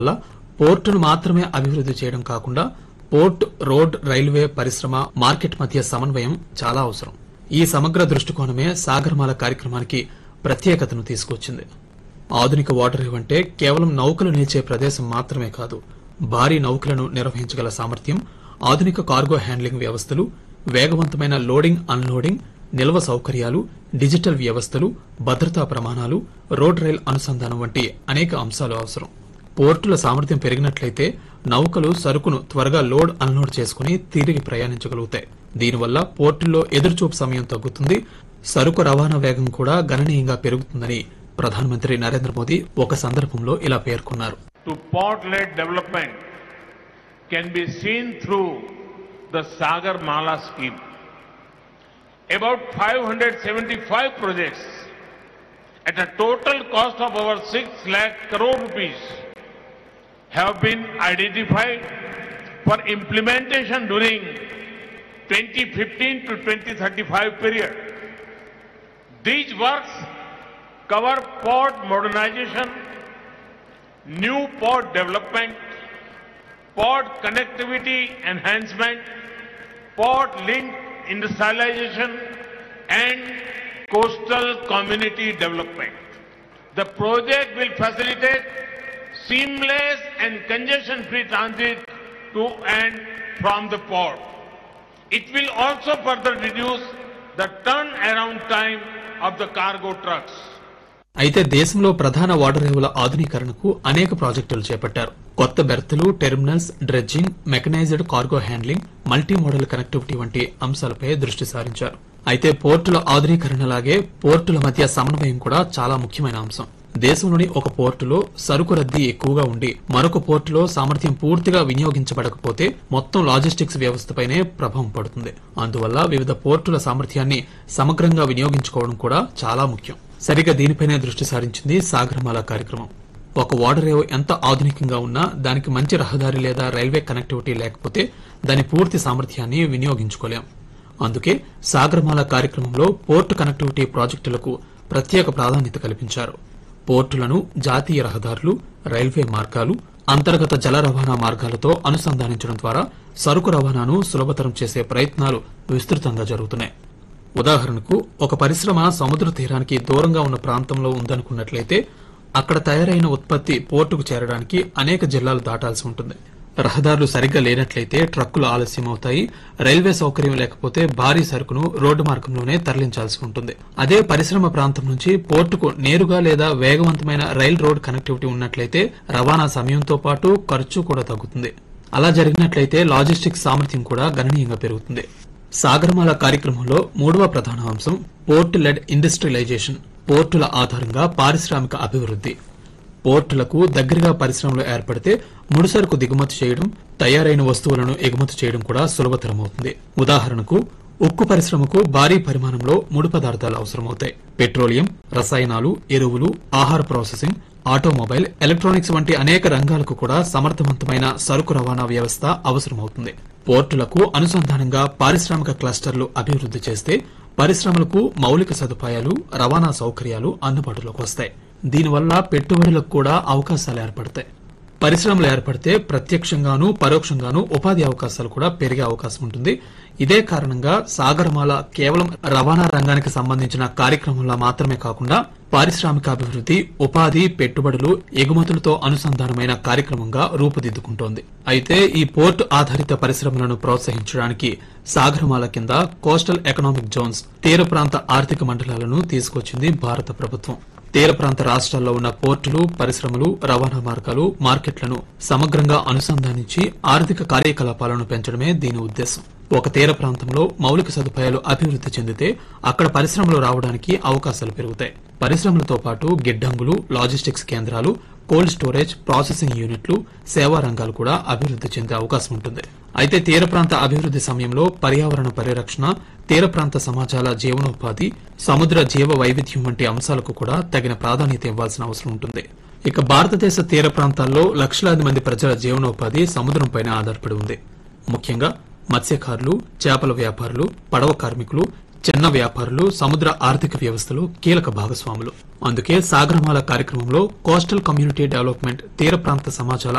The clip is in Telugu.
వల్ల పోర్టును మాత్రమే అభివృద్ది చేయడం కాకుండా పోర్ట్ రోడ్ రైల్వే పరిశ్రమ మార్కెట్ మధ్య సమన్వయం చాలా అవసరం ఈ సమగ్ర దృష్టికోణమే సాగరమాల కార్యక్రమానికి ప్రత్యేకతను తీసుకొచ్చింది ఆధునిక వాటర్ వేవ్ అంటే కేవలం నౌకలు నిలిచే ప్రదేశం మాత్రమే కాదు భారీ నౌకలను నిర్వహించగల సామర్థ్యం ఆధునిక కార్గో హ్యాండ్లింగ్ వ్యవస్థలు వేగవంతమైన లోడింగ్ అన్లోడింగ్ నిల్వ సౌకర్యాలు డిజిటల్ వ్యవస్థలు భద్రతా ప్రమాణాలు రోడ్ రైల్ అనుసంధానం వంటి అనేక అంశాలు అవసరం పోర్టుల సామర్థ్యం పెరిగినట్లయితే నౌకలు సరుకును త్వరగా లోడ్ అన్లోడ్ చేసుకుని తిరిగి ప్రయాణించగలుగుతాయి దీనివల్ల పోర్టుల్లో ఎదురుచూపు సమయం తగ్గుతుంది సరుకు రవాణా వేగం కూడా గణనీయంగా పెరుగుతుందని ప్రధానమంత్రి నరేంద్ర మోదీ ఒక సందర్భంలో ఇలా పేర్కొన్నారు to port-led development can be seen through the Sagar Mala scheme. About 575 projects at a total cost of over 6 lakh crore rupees have been identified for implementation during 2015 to 2035 period. These works cover port modernization, new port development, port connectivity enhancement, port link industrialization, and coastal community development. The project will facilitate seamless and congestion-free transit to and from the port. It will also further reduce the turnaround time of the cargo trucks. అయితే దేశంలో ప్రధాన ఓడరేవుల ఆధునీకరణకు అనేక ప్రాజెక్టులు చేపట్టారు కొత్త బెర్తులు terminals dredging mechanised cargo handling multi modal connectivity వంటి అంశాలపై దృష్టి సారించారు అయితే పోర్టుల ఆధునీకరణలాగే పోర్టుల మధ్య సమన్వయం కూడా చాలా ముఖ్యమైన అంశం దేశంలోని ఒక పోర్టులో సరుకు రద్దీ ఎక్కువగా ఉండి మరొక పోర్టులో సామర్థ్యం పూర్తిగా వినియోగించబడకపోతే మొత్తం లాజిస్టిక్స్ వ్యవస్థపైనే ప్రభావం పడుతుంది అందువల్ల వివిధ పోర్టుల సామర్థ్యాన్ని సమగ్రంగా వినియోగించుకోవడం కూడా చాలా ముఖ్యం సరిగ్గా దీనిపైనే దృష్టి సారించింది సాగరమాల కార్యక్రమం ఒక ఓడరేవు ఎంత ఆధునికంగా ఉన్నా దానికి మంచి రహదారి లేదా రైల్వే కనెక్టివిటీ లేకపోతే దాని పూర్తి సామర్థ్యాన్ని వినియోగించుకోలేం అందుకే సాగరమాల కార్యక్రమంలో పోర్టు కనెక్టివిటీ ప్రాజెక్టులకు ప్రత్యేక ప్రాధాన్యత కల్పించారు పోర్టులను జాతీయ రహదారులు రైల్వే మార్గాలు అంతర్గత జల రవాణా మార్గాలతో అనుసంధానించడం ద్వారా సరుకు రవాణాను సులభతరం చేసే ప్రయత్నాలు విస్తృతంగా జరుగుతున్నాయి ఉదాహరణకు ఒక పరిశ్రమ సముద్ర తీరానికి దూరంగా ఉన్న ప్రాంతంలో ఉందనుకున్నట్లయితే అక్కడ తయారైన ఉత్పత్తి పోర్టుకు చేరడానికి అనేక జిల్లాలు దాటాల్సి ఉంటుంది రహదారులు సరిగ్గా లేనట్లయితే ట్రక్కులు ఆలస్యం అవుతాయి రైల్వే సౌకర్యం లేకపోతే భారీ సరుకును రోడ్డు మార్గంలోనే తరలించాల్సి ఉంటుంది అదే పరిశ్రమ ప్రాంతం నుంచి పోర్టుకు నేరుగా లేదా వేగవంతమైన రైల్ రోడ్ కనెక్టివిటీ ఉన్నట్లయితే రవాణా సమయంతో పాటు ఖర్చు కూడా తగ్గుతుంది అలా జరిగినట్లయితే లాజిస్టిక్స్ సామర్థ్యం కూడా గణనీయంగా పెరుగుతుంది సాగరమాల కార్యక్రమంలో మూడవ ప్రధాన అంశం పోర్ట్ లెడ్ ఇండస్ట్రియలైజేషన్ పోర్టుల ఆధారంగా పారిశ్రామిక అభివృద్ది పోర్టులకు దగ్గరగా పరిశ్రమలు ఏర్పడితే ముడిసరుకు దిగుమతి చేయడం తయారైన వస్తువులను ఎగుమతి చేయడం కూడా సులభతరమవుతుంది ఉదాహరణకు ఉక్కు పరిశ్రమకు భారీ పరిమాణంలో ముడి పదార్థాలు అవసరమవుతాయి పెట్రోలియం రసాయనాలు ఎరువులు ఆహార ప్రాసెసింగ్ ఆటోమొబైల్ ఎలక్ట్రానిక్స్ వంటి అనేక రంగాలకు కూడా సమర్థవంతమైన సరుకు రవాణా వ్యవస్థ అవసరమవుతుంది పోర్టులకు అనుసంధానంగా పారిశ్రామిక క్లస్టర్లు అభివృద్ది చేస్తే పరిశ్రమలకు మౌలిక సదుపాయాలు రవాణా సౌకర్యాలు అందుబాటులోకి వస్తాయి దీనివల్ల పెట్టుబడులకు కూడా అవకాశాలు ఏర్పడతాయి పరిశ్రమలు ఏర్పడితే ప్రత్యక్షంగాను పరోక్షంగాను ఉపాధి అవకాశాలు కూడా పెరిగే అవకాశం ఉంటుంది ఇదే కారణంగా సాగరమాల కేవలం రవాణా రంగానికి సంబంధించిన కార్యక్రమంలా మాత్రమే కాకుండా పారిశ్రామికాభివృద్ది ఉపాధి పెట్టుబడులు ఎగుమతులతో అనుసంధానమైన కార్యక్రమంగా రూపుదిద్దుకుంటోంది అయితే ఈ పోర్టు ఆధారిత పరిశ్రమలను ప్రోత్సహించడానికి సాగరమాల కింద కోస్టల్ ఎకనామిక్ జోన్స్ తీర ప్రాంత ఆర్థిక మండలాలను తీసుకొచ్చింది భారత ప్రభుత్వం తీర ప్రాంత రాష్ట్రాల్లో ఉన్న పోర్టులు పరిశ్రమలు రవాణా మార్గాలు మార్కెట్లను సమగ్రంగా అనుసంధానించి ఆర్థిక కార్యకలాపాలను పెంచడమే దీని ఉద్దేశం ఒక తీర ప్రాంతంలో మౌలిక సదుపాయాలు అభివృద్ది చెందితే అక్కడ పరిశ్రమలు రావడానికి అవకాశాలు పెరుగుతాయి పరిశ్రమలతో పాటు గిడ్డంగులు లాజిస్టిక్స్ కేంద్రాలు కోల్డ్ స్టోరేజ్ ప్రాసెసింగ్ యూనిట్లు సేవా రంగాలు కూడా అభివృద్ది చెందే అవకాశం ఉంటుంది అయితే తీర ప్రాంత అభివృద్ది సమయంలో పర్యావరణ పరిరక్షణ తీర ప్రాంత సమాజాల జీవనోపాధి సముద్ర జీవ వైవిధ్యం వంటి అంశాలకు కూడా తగిన ప్రాధాన్యత ఇవ్వాల్సిన అవసరం ఉంటుంది ఇక భారతదేశ తీర ప్రాంతాల్లో లక్షలాది మంది ప్రజల జీవనోపాధి సముద్రంపైన ఆధారపడి ఉంది ముఖ్యంగా మత్స్యకారులు చేపల వ్యాపారులు పడవ కార్మికులు చిన్న వ్యాపారులు సముద్ర ఆర్థిక వ్యవస్థలో కీలక భాగస్వాములు అందుకే సాగరమాల కార్యక్రమంలో కోస్టల్ కమ్యూనిటీ డెవలప్మెంట్ తీర ప్రాంత సమాజాల